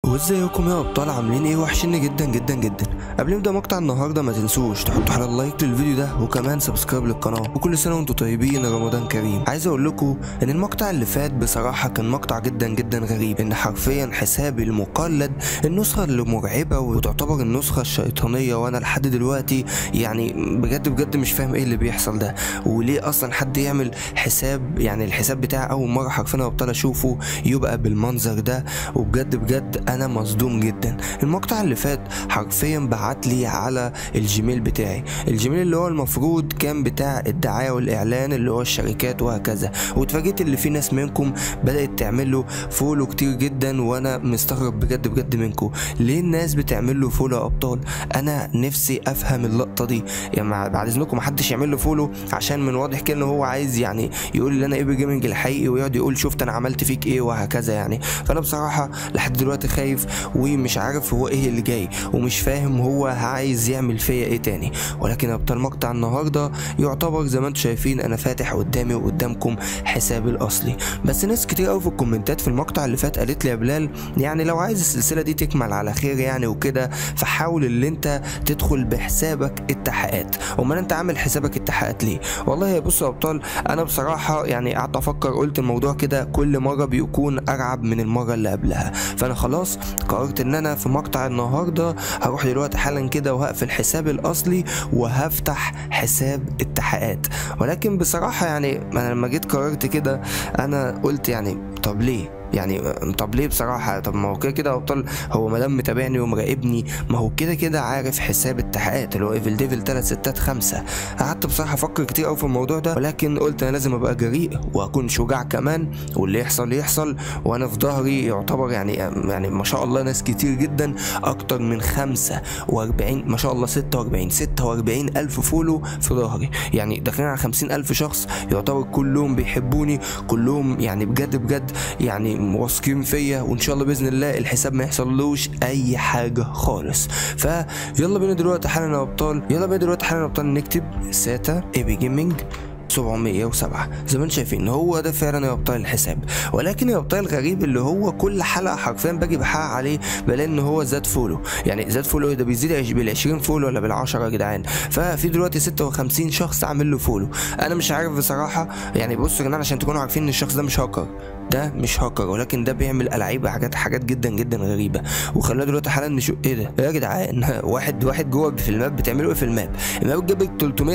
وازيكم يا ابطال عاملين ايه وحشني جدا جدا جدا قبل ما نبدا مقطع النهارده ما تنسوش تحطوا على اللايك للفيديو ده وكمان سبسكرايب للقناه وكل سنه وانتم طيبين رمضان كريم عايز اقول لكم ان المقطع اللي فات بصراحه كان مقطع جدا جدا غريب ان حرفيا حسابي المقلد النسخه اللي مرعبه وتعتبر النسخه الشيطانيه وانا لحد دلوقتي يعني بجد بجد مش فاهم ايه اللي بيحصل ده وليه اصلا حد يعمل حساب يعني الحساب بتاعي اول مره حرفيا ابطال اشوفه يبقى بالمنظر ده وبجد بجد انا مصدوم جدا المقطع اللي فات حرفيا بعت لي على الجيميل بتاعي الجيميل اللي هو المفروض كان بتاع الدعايه والاعلان اللي هو الشركات وهكذا واتفاجئت اللي في ناس منكم بدات تعمل له فولو كتير جدا وانا مستغرب بجد بجد منكم ليه الناس بتعمل له فولو يا ابطال انا نفسي افهم اللقطه دي يعني مع- بعد اذنكم محدش يعمل له فولو عشان من واضح كده ان هو عايز يعني يقول لي انا ايه جيمنج الحقيقي ويقعد يقول شفت انا عملت فيك ايه وهكذا يعني فانا بصراحه لحد دلوقتي خايف ومش عارف هو ايه اللي جاي ومش فاهم هو عايز يعمل فيا ايه تاني ولكن ابطال مقطع النهارده يعتبر زي ما انتم شايفين انا فاتح قدامي وقدامكم حسابي الاصلي بس ناس كتير قوي في الكومنتات في المقطع اللي فات قالت لي يا بلال يعني لو عايز السلسله دي تكمل على خير يعني وكده فحاول اللي انت تدخل بحسابك التحقيقات امال انت عامل حسابك التحقيقات ليه والله يا بصوا يا ابطال انا بصراحه يعني قعدت افكر قلت الموضوع كده كل مره بيكون ارعب من المره اللي قبلها فانا خلاص قررت ان انا في مقطع النهارده هروح دلوقتي حالا كده وهقفل حسابي الاصلي وهفتح حساب التحقيقات ولكن بصراحه يعني انا لما جيت قررت كده انا قلت يعني طب ليه يعني طب ليه بصراحة طب ما هو كده كده يا ابطال هو ما دام متابعني ومراقبني ما هو كده كده عارف حساب التحقيقات اللي هو ايفل ديفل 3 6 5 قعدت بصراحة افكر كتير قوي في الموضوع ده ولكن قلت انا لازم ابقى جريء واكون شجاع كمان واللي يحصل يحصل وانا في ظهري يعتبر يعني يعني ما شاء الله ناس كتير جدا اكتر من 45 ما شاء الله 46 46 الف فولو في ظهري يعني داخلين على 50 الف شخص يعتبر كلهم بيحبوني كلهم يعني بجد بجد يعني واثقين فيا وان شاء الله باذن الله الحساب ما يحصلوش اي حاجه خالص فيلا بينا دلوقتي حالا يا ابطال يلا بينا دلوقتي حالا يا ابطال نكتب ساتا ايبي جيمنج 707 زي ما انتم شايفين هو ده فعلا يا ابطال الحساب ولكن يا ابطال الغريب اللي هو كل حلقه حرفيا باجي بحقق عليه بلاقي ان هو زاد فولو يعني زاد فولو ايه ده بيزيد عش- بال 20 فولو ولا بال 10 يا جدعان ففي دلوقتي 56 شخص عامل له فولو انا مش عارف بصراحه يعني بصوا يا جدعان عشان تكونوا عارفين ان الشخص ده مش هاكر ده مش هاكر ولكن ده بيعمل العاب حاجات حاجات جدا جدا غريبه وخلينا دلوقتي حالا نشوف ايه ده يا جدعان واحد واحد جوه في الماب بتعملوا ايه في الماب الماب جاب لك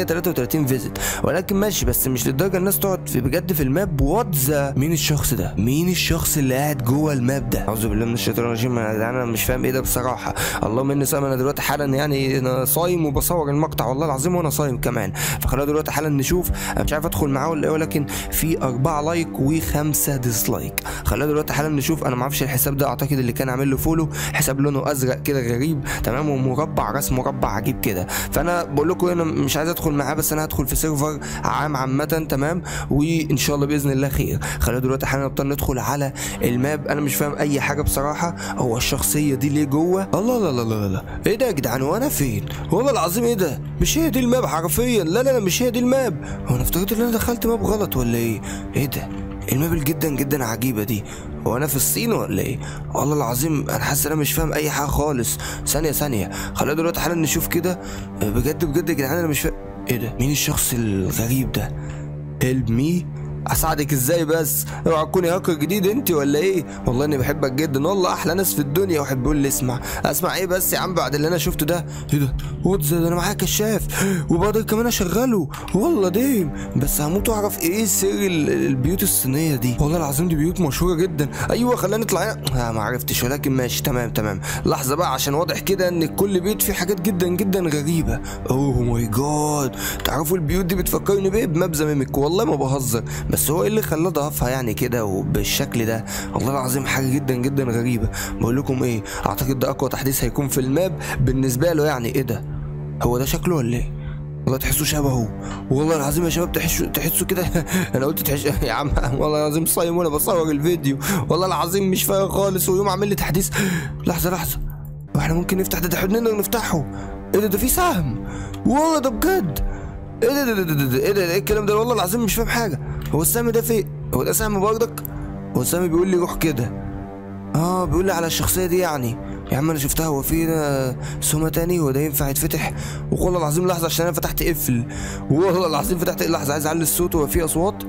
333 فيزيت ولكن ماشي بس مش للدرجه الناس تقعد في بجد في الماب وات ذا مين الشخص ده مين الشخص اللي قاعد جوه الماب ده اعوذ بالله من الشيطان الرجيم يا جدعان انا مش فاهم ايه ده بصراحه اللهم اني صايم انا دلوقتي حالا يعني انا صايم وبصور المقطع والله العظيم وانا صايم كمان فخلينا دلوقتي حالا نشوف انا مش عارف ادخل معاه ولا ايه ولكن في أربعة لايك وخمسة ديسلايك خلينا دلوقتي حالا نشوف انا ما اعرفش الحساب ده اعتقد اللي كان عامل له فولو حساب لونه ازرق كده غريب تمام ومربع رسم مربع عجيب كده فانا بقول لكم انا مش عايز ادخل معاه بس انا هدخل في سيرفر عام عامه تمام وان شاء الله باذن الله خير خلينا دلوقتي حالا نبطل ندخل على الماب انا مش فاهم اي حاجه بصراحه هو الشخصيه دي ليه جوه الله لا لا لا لا ايه ده يا جدعان وانا فين والله العظيم ايه ده مش هي دي الماب حرفيا لا لا لا مش هي دي الماب هو انا افتكرت ان انا دخلت ماب غلط ولا ايه ايه ده الماب جدا جدا عجيبه دي هو انا في الصين ولا ايه والله العظيم انا حاسس ان انا مش فاهم اي حاجه خالص ثانيه ثانيه خلينا دلوقتي حالا نشوف كده بجد بجد يا جدعان انا مش فاهم ايه ده مين الشخص الغريب ده هيلب مي اساعدك ازاي بس اوعى تكوني هاكر جديد انت ولا ايه والله اني بحبك جدا والله احلى ناس في الدنيا واحد بيقول لي اسمع اسمع ايه بس يا عم بعد اللي انا شفته ده ايه ده واتز ده انا معايا كشاف وبقدر كمان اشغله والله ديم بس هموت واعرف ايه سر ال- البيوت الصينيه دي والله العظيم دي بيوت مشهوره جدا ايوه خلينا نطلع هنا آه ما عرفتش ولكن ماشي تمام تمام لحظه بقى عشان واضح كده ان كل بيت فيه حاجات جدا جدا غريبه اوه ماي جاد تعرفوا البيوت دي بتفكرني بايه بمبزه ميمك والله ما بهزر بس هو ايه اللي خلاه ضعفها يعني كده وبالشكل ده والله العظيم حاجه جدا جدا غريبه بقول لكم ايه اعتقد ده اقوى تحديث هيكون في الماب بالنسبه له يعني ايه ده هو ده شكله ولا ايه والله تحسوا شبهه والله العظيم يا شباب تحسوا تحسوا كده انا قلت تحس يا عم والله العظيم صايم وانا بصور الفيديو والله العظيم مش فاهم خالص ويوم عامل لي تحديث لحظه لحظه واحنا ممكن نفتح ده ده احنا نقدر نفتحه ايه ده ده في سهم والله ده بجد ايه ده ده ده ده ده- ده- ايه ده ايه الكلام ده والله العظيم مش فاهم حاجه هو السهم ده فين هو ده سهم برضك هو السهم بيقول لي روح كده اه بيقول لي على الشخصيه دي يعني يا عم انا شفتها هو في هنا سومه تاني هو ده ينفع يتفتح والله العظيم لحظه عشان انا فتحت قفل والله العظيم فتحت لحظه عايز اعلي الصوت هو في اصوات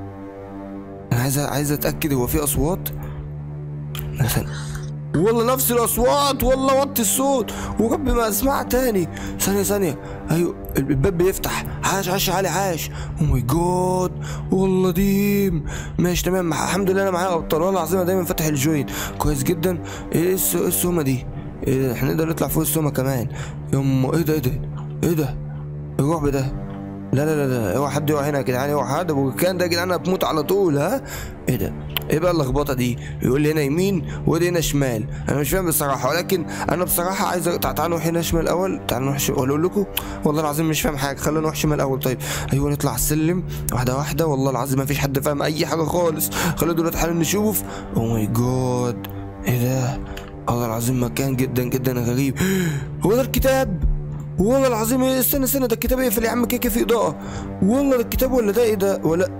انا عايز عايز اتاكد هو في اصوات مثلا والله نفس الاصوات والله وطي الصوت ورب ما اسمع تاني ثانيه ثانيه ايوه الباب بيفتح عاش عاش علي عاش او ماي جاد والله ديم ماشي تمام الحمد لله انا معايا ابطال والله العظيم أنا دايما فاتح الجوين كويس جدا ايه الس- إيه السومه دي ايه ده؟ احنا نقدر نطلع فوق السومه كمان يما ايه ده ايه ده ايه ده الرعب ده لا لا لا لا اوعى حد يقع هنا يا جدعان اوعى حد ابو كان ده يا جدعان هتموت على طول ها ايه ده ايه بقى اللخبطه دي يقول لي هنا يمين وده هنا شمال انا مش فاهم بصراحه ولكن انا بصراحه عايز أ- تع- تعالوا نروح هنا شمال الاول تعالوا نروح شمال ولا اقول لكم والله العظيم مش فاهم حاجه خلينا نروح شمال الاول طيب ايوه نطلع السلم واحده واحده والله العظيم ما فيش حد فاهم اي حاجه خالص خلينا دلوقتي حالا نشوف او ماي جاد ايه ده والله العظيم مكان جدا جدا غريب هو ده الكتاب والله العظيم إيه، استنى استنى ده الكتاب يقفل يا عم كيكه في اضاءه والله ده الكتاب ولا ده ايه ده ولا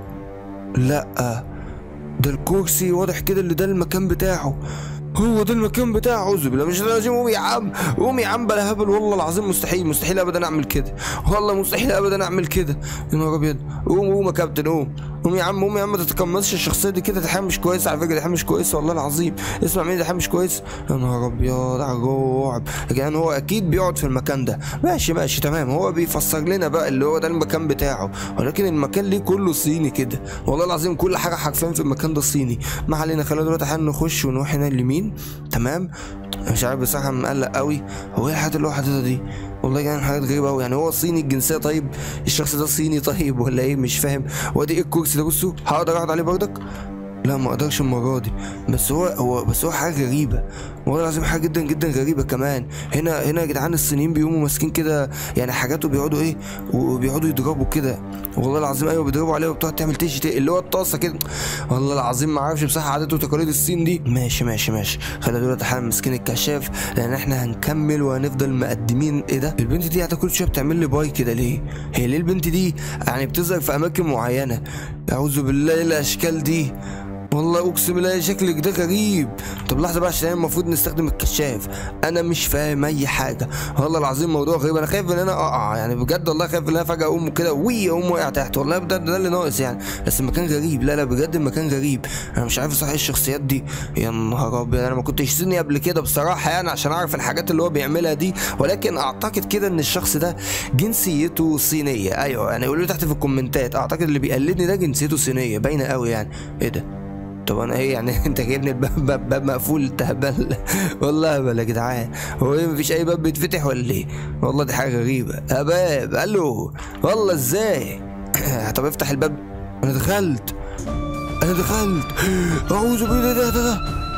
لا ده الكرسي واضح كده اللي ده المكان بتاعه هو ده المكان بتاعه اعوذ بالله مش لازم قوم يا عم قوم يا عم بلا هبل والله العظيم مستحيل مستحيل ابدا اعمل كده والله مستحيل ابدا اعمل كده يا نهار ابيض قوم قوم يا كابتن قوم قوم يا عم قوم يا عم ما تتقمصش الشخصيه دي كده دي حاجه مش كويسه على فكره دي حاجه مش كويسه والله العظيم اسمع مني دي حاجه مش كويسه يا نهار ابيض على الرعب يا جدعان هو اكيد بيقعد في المكان ده ماشي ماشي تمام هو بيفسر لنا بقى اللي هو ده المكان بتاعه ولكن المكان ليه كله صيني كده والله العظيم كل حاجه حرفيا في المكان ده صيني ما علينا خلينا دلوقتي حالا نخش ونروح هنا اليمين تمام مش عارف بصراحه مقلق قوي هو ايه الحاجات اللي هو حاططها دي والله يعني حاجات غريبه قوي يعني هو صيني الجنسيه طيب الشخص ده صيني طيب ولا ايه مش فاهم وادي ايه الكرسي ده بصوا هقدر اقعد عليه برضك لا ما اقدرش المره دي بس هو هو بس هو حاجه غريبه والله العظيم حاجه جدا جدا غريبه كمان هنا هنا يا جدعان الصينيين بيقوموا ماسكين كده يعني حاجات وبيقعدوا ايه وبيقعدوا يضربوا كده والله العظيم ايوه بيضربوا عليها وبتقعد تعمل تيش تي- اللي هو الطاسه كده والله العظيم ما اعرفش بصراحه عادات وتقاليد الصين دي ماشي ماشي ماشي خلينا دلوقتي حالا ماسكين الكشاف لان احنا هنكمل وهنفضل مقدمين ايه ده البنت دي قاعده كل شويه بتعمل لي باي كده ليه هي ليه البنت دي يعني بتظهر في اماكن معينه اعوذ بالله إيه الاشكال دي والله اقسم بالله شكلك ده غريب طب لحظه بقى عشان المفروض نستخدم الكشاف انا مش فاهم اي حاجه والله العظيم موضوع غريب انا خايف ان انا اقع يعني بجد والله خايف ان انا فجاه اقوم كده وي اقوم واقع تحت والله ده, ده اللي ناقص يعني بس المكان غريب لا لا بجد المكان غريب انا مش عارف صحيح الشخصيات دي يا نهار ابيض انا ما كنتش سني قبل كده بصراحه يعني عشان اعرف الحاجات اللي هو بيعملها دي ولكن اعتقد كده ان الشخص ده جنسيته صينيه ايوه يعني قولوا لي تحت في الكومنتات اعتقد اللي بيقلدني ده جنسيته صينيه باينه قوي يعني ايه ده طب انا ايه يعني انت جايبني الباب باب, باب مقفول تهبل والله هبل يا جدعان هو ايه مفيش اي باب بيتفتح ولا ايه والله دي حاجه غريبه يا باب الو والله ازاي طب افتح الباب انا دخلت انا دخلت اعوذ بالله ده ده ده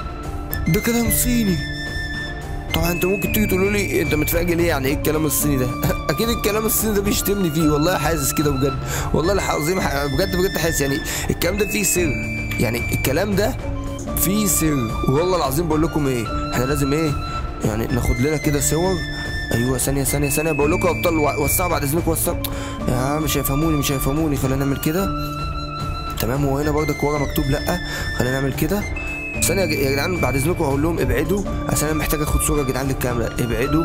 ده كلام صيني طبعا انت ممكن تيجي تقولوا لي انت متفاجئ ليه يعني ايه الكلام الصيني ده اكيد الكلام الصيني ده بيشتمني فيه والله حاسس كده بجد والله العظيم ح- بجد بجد حاسس يعني الكلام ده فيه سر يعني الكلام ده فيه سر والله العظيم بقول لكم ايه احنا لازم ايه يعني ناخد لنا كده صور ايوه ثانيه ثانيه ثانيه بقول لكم يا ابطال و- وسعوا بعد اذنكم وسعوا يا عم مش هيفهموني مش هيفهموني خلينا نعمل كده تمام وهنا برضك ورا مكتوب لا خلينا نعمل كده ثانية يا ج- يا جدعان بعد اذنكم هقول لهم ابعدوا عشان انا محتاج اخد صورة يا جدعان للكاميرا ابعدوا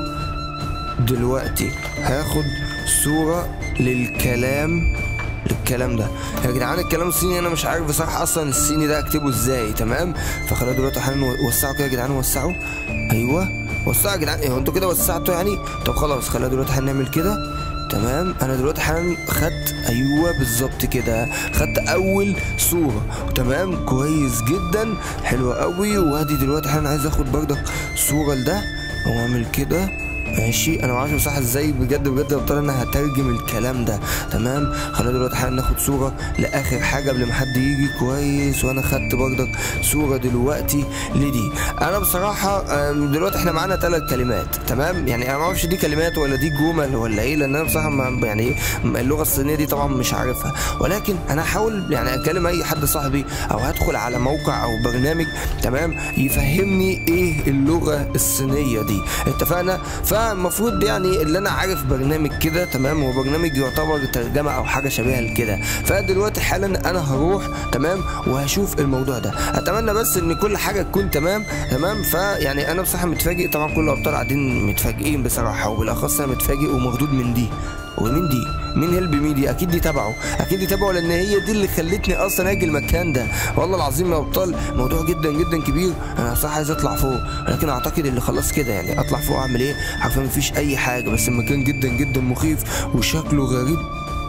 دلوقتي هاخد صورة للكلام للكلام ده يا جدعان الكلام الصيني انا مش عارف بصراحة اصلا الصيني ده اكتبه ازاي تمام فخلينا دلوقتي حالا وسعوا كده يا جدعان وسعوا ايوه وسعوا يا جدعان إيه، انتوا كده وسعتوا يعني طب خلاص خلينا دلوقتي هنعمل كده تمام انا دلوقتي حالا خدت ايوه بالظبط كده خدت اول صوره تمام كويس جدا حلوه قوي وادي دلوقتي حالا عايز اخد برضك صوره لده واعمل كده ماشي انا ما اعرفش بصراحه ازاي بجد بجد يا ابطال انا هترجم الكلام ده تمام خلينا دلوقتي حالا ناخد صوره لاخر حاجه قبل ما حد يجي كويس وانا خدت برضك صوره دلوقتي لدي انا بصراحه آم، دلوقتي احنا معانا ثلاث كلمات تمام يعني انا ما اعرفش دي كلمات ولا دي جمل ولا ايه لان انا بصراحه ما يعني إيه، اللغه الصينيه دي طبعا مش عارفها ولكن انا هحاول يعني اكلم اي حد صاحبي او هدخل على موقع او برنامج تمام يفهمني ايه اللغه الصينيه دي اتفقنا ف فالمفروض يعني اللي انا عارف برنامج كده تمام هو برنامج يعتبر ترجمه او حاجه شبيهه لكده فدلوقتي حالا انا هروح تمام وهشوف الموضوع ده اتمنى بس ان كل حاجه تكون تمام تمام فيعني انا بصراحه متفاجئ طبعا كل الابطال قاعدين متفاجئين بصراحه وبالاخص انا متفاجئ ومخضوض من دي ومين دي؟ مين هيلب ميديا؟ اكيد دي تبعه، اكيد دي تبعه لان هي دي اللي خلتني اصلا اجي المكان ده، والله العظيم يا ابطال موضوع جدا جدا كبير، انا صح عايز اطلع فوق، ولكن اعتقد اللي خلاص كده يعني اطلع فوق اعمل ايه؟ حرفيا مفيش اي حاجه بس المكان جدا جدا مخيف وشكله غريب.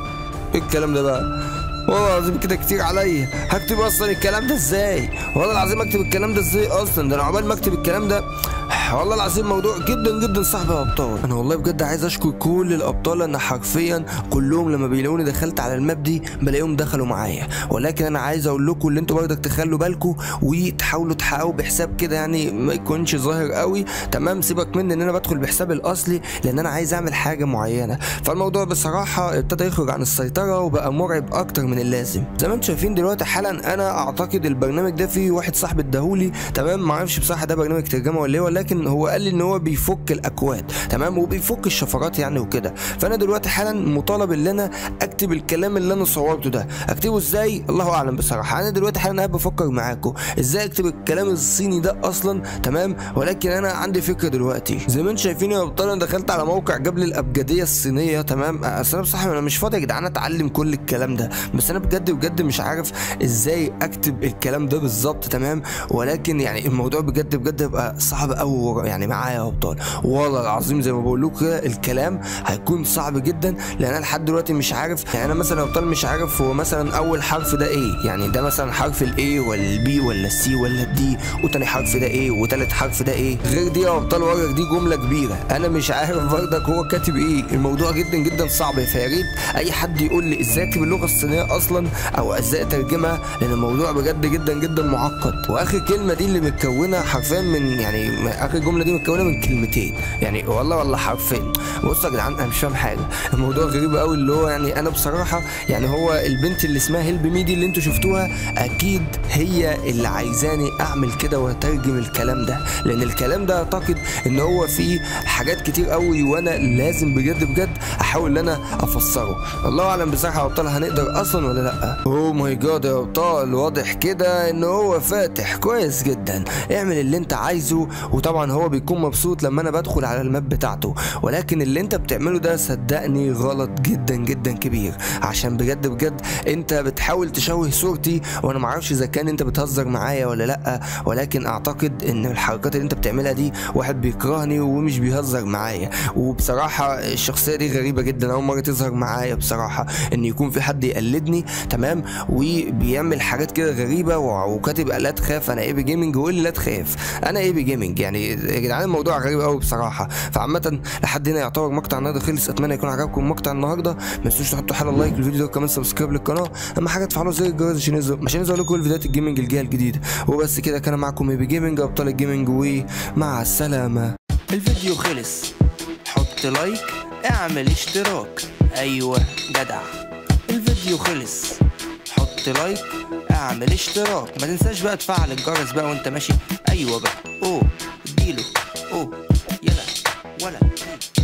ايه الكلام ده بقى؟ والله العظيم كده كتير عليا هكتب اصلا الكلام ده ازاي والله العظيم اكتب الكلام ده ازاي اصلا ده انا عقبال ما اكتب الكلام ده والله العظيم موضوع جدا جدا صعب يا ابطال انا والله بجد عايز اشكر كل الابطال انا حرفيا كلهم لما بيلاقوني دخلت على الماب دي بلاقيهم دخلوا معايا ولكن انا عايز اقول لكم اللي انتوا برضك تخلوا بالكم وتحاولوا تحققوا بحساب كده يعني ما يكونش ظاهر قوي تمام سيبك مني ان انا بدخل بحساب الاصلي لان انا عايز اعمل حاجه معينه فالموضوع بصراحه ابتدى يخرج عن السيطره وبقى مرعب اكتر من اللازم زي ما انتم شايفين دلوقتي حالا انا اعتقد البرنامج ده فيه واحد صاحبي اداهولي تمام ما اعرفش بصراحه ده برنامج ترجمه ولا ايه ولكن هو قال لي ان هو بيفك الاكواد تمام وبيفك الشفرات يعني وكده فانا دلوقتي حالا مطالب ان انا اكتب الكلام اللي انا صورته ده اكتبه ازاي الله اعلم بصراحه انا دلوقتي حالا قاعد بفكر معاكم ازاي اكتب الكلام الصيني ده اصلا تمام ولكن انا عندي فكره دلوقتي زي ما انتم شايفين يا ابطال انا دخلت على موقع جاب لي الابجديه الصينيه تمام اصل انا بصراحه انا مش فاضي يا جدعان اتعلم كل الكلام ده بس انا بجد بجد مش عارف ازاي اكتب الكلام ده بالظبط تمام ولكن يعني الموضوع بجد بجد بقى صعب قوي يعني معايا يا ابطال والله العظيم زي ما بقول لكم كده الكلام هيكون صعب جدا لان انا لحد دلوقتي مش عارف يعني انا مثلا يا ابطال مش عارف هو مثلا اول حرف ده ايه يعني ده مثلا حرف الاي ولا البي ولا السي ولا الدي وتاني حرف ده ايه وتالت حرف ده ايه غير دي يا ابطال ورق دي جمله كبيره انا مش عارف برضك هو كاتب ايه الموضوع جدا جدا صعب فيا ريت اي حد يقول لي ازاي اكتب اللغه الصينيه اصلا او ازاي اترجمها لان الموضوع بجد جدا جدا معقد واخر كلمه دي اللي متكونه حرفيا من يعني اخر جمله دي متكونه من كلمتين يعني والله والله حرفيا بصوا يا جدعان انا مش فاهم حاجه الموضوع غريب قوي اللي هو يعني انا بصراحه يعني هو البنت اللي اسمها هيلب ميدي اللي انتوا شفتوها اكيد هي اللي عايزاني اعمل كده واترجم الكلام ده لان الكلام ده اعتقد ان هو فيه حاجات كتير قوي وانا لازم بجد بجد احاول ان انا افسره الله اعلم بصراحه يا ابطال هنقدر اصلا ولا لا اوه ماي جاد يا ابطال واضح كده ان هو فاتح كويس جدا اعمل اللي انت عايزه وطبعا هو بيكون مبسوط لما انا بدخل على الماب بتاعته ولكن اللي انت بتعمله ده صدقني غلط جدا جدا كبير عشان بجد بجد انت بتحاول تشوه صورتي وانا معرفش اذا كان انت بتهزر معايا ولا لا ولكن اعتقد ان الحركات اللي انت بتعملها دي واحد بيكرهني ومش بيهزر معايا وبصراحه الشخصيه دي غريبه جدا اول مره تظهر معايا بصراحه ان يكون في حد يقلدني تمام وبيعمل حاجات كده غريبه وكاتب لا تخاف انا اي بي جيمنج ويقول لي لا تخاف انا اي بي جيمنج يعني يا جدعان الموضوع غريب قوي بصراحه فعامه لحد هنا يعتبر مقطع النهارده خلص اتمنى يكون عجبكم مقطع النهارده ما تنسوش تحطوا حاله لايك للفيديو ده وكمان سبسكرايب للقناه اهم حاجه تفعلوا زر الجرس عشان ينزل عشان ينزل لكم الفيديوهات الجيمنج الجايه الجديده وبس كده كان معاكم اي بي جيمنج ابطال الجيمنج ومع السلامه الفيديو خلص حط لايك اعمل اشتراك ايوه جدع الفيديو خلص حط لايك اعمل اشتراك ما تنساش بقى تفعل الجرس بقى وانت ماشي ايوه بقى اوه اديله اوه يلا ولا